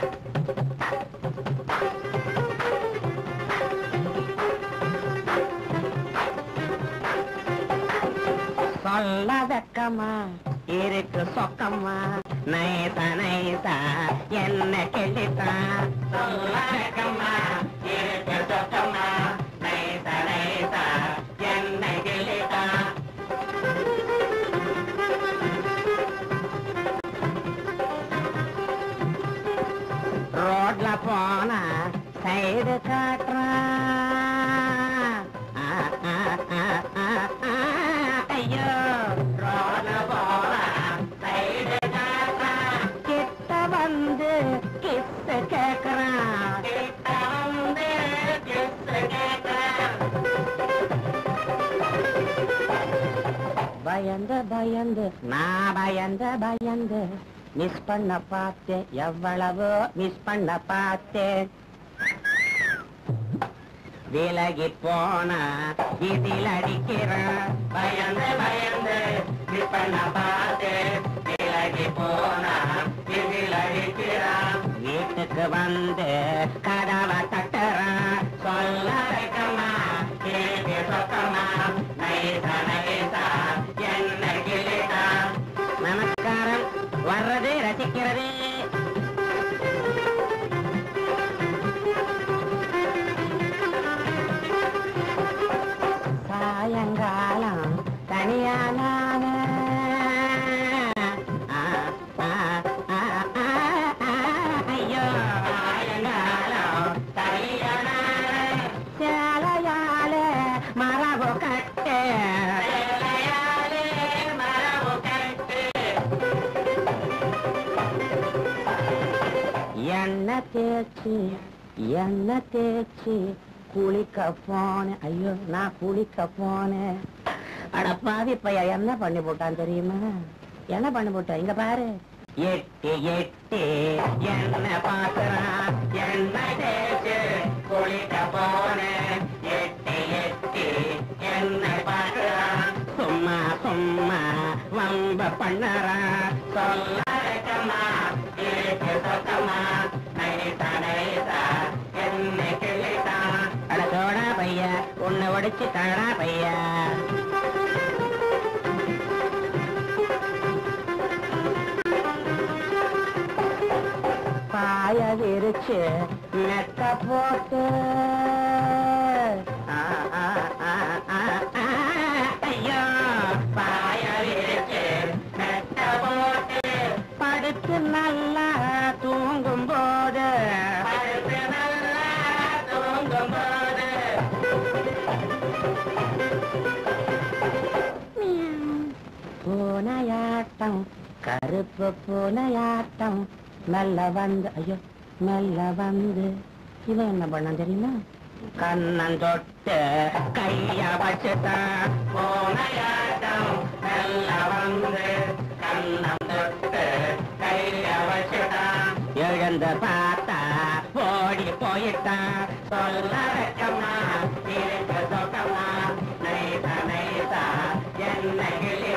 சொல்ல வெக்கமா இருக்கு சொக்கம்மா நைசா நைசா என்ன கெள்ளித்தா சொல்ல வெக்கமா இருக்கு சொக்கம்மா நைசா நைசா என்ன கெள்ளித்தா ரோட்ல போனா சைடு காட்டுறான் ஆ, ஆ, ஆ, ஆ, ஆ, ஐயோ ரோட்ல போனா சைடு காட்டுறான் கிட்ட வந்து கிஸ் கேக்குறான் கிட்ட வந்து கிஸ் கேக்குறான் பயந்து பயந்து நான் பயந்து பயந்து மிஸ் பண்ண பார்த்தேன் எவ்வளவோ மிஸ் பண்ண பார்த்தேன் விலகி போனா இதில் அடிக்கிறான் பயந்து பயந்து மிஸ் பண்ண பார்த்தேன் விலகி போனா இதில் அடிக்கிறான் வீட்டுக்கு வந்து கதவை தட்டுறான் சொல்ல வைக்கமா கேட்டு சொக்கமா நைசா நைசா என்ன கிளிதா நமஸ்காரம் வர்றது ரசிக்கிறது சாயங்காலம் தனியா நானு ஆ, ஆ, ஆ, ஆ, ஆ, ஐயோ சாயங்காலம் தனியா நானு சேலையாலே மரபு கட்டு சேலையாலே மரபு கட்டு எண்ணெய் தேய்ச்சி எண்ணெய் தேய்ச்சி குளிக்க போனேன் ஐயோ நான் குளிக்க போனேன் அட பாவி பையா என்ன பண்ணி போட்டான் தெரியுமா என்ன பண்ணி போட்டான் இங்க பாரு எட்டி எட்டி என்ன பாக்குறான் என்ன தேய்ச்சு குளிக்க போனேன் எட்டி எட்டி என்ன பாக்குறான் சும்மா சும்மா வம்ப பண்ணறான் சொல்ல வைக்கமா இருக்கு சொக்கமா நைசா நைசா என்ன கிள்ளிட்டான் அட சோடா பையா உன்னை ஒடிச்சு தாடா பையா பாய விரிச்சு நெட்ட போட்டு ஆ, ஆ, ஆ, ஆ, ஆ, ஐயோ பாய விரிச்சு நெட்ட போட்டு படுத்து நல்லா தூங்கும் போது படுத்து நல்லா தூங்கும் போது பூனையாட்டம் கருப்பு பூனையாட்டம் மெல்ல வந்து ஐயோ மெல்ல வந்து இவன் என்ன பண்ணான் தெரியுமா கண்ணன் தொட்டு கைய வச்சுட்டான் பூனையாட்டம் மெல்ல வந்து கண்ணன் தொட்டு கைய வச்சுட்டான் எழுந்து பார்த்தா ஓடி போயிட்டான் சொல்ல வைக்கமா இருக்கு சொக்கமா நைசா நைசா என்ன கிளி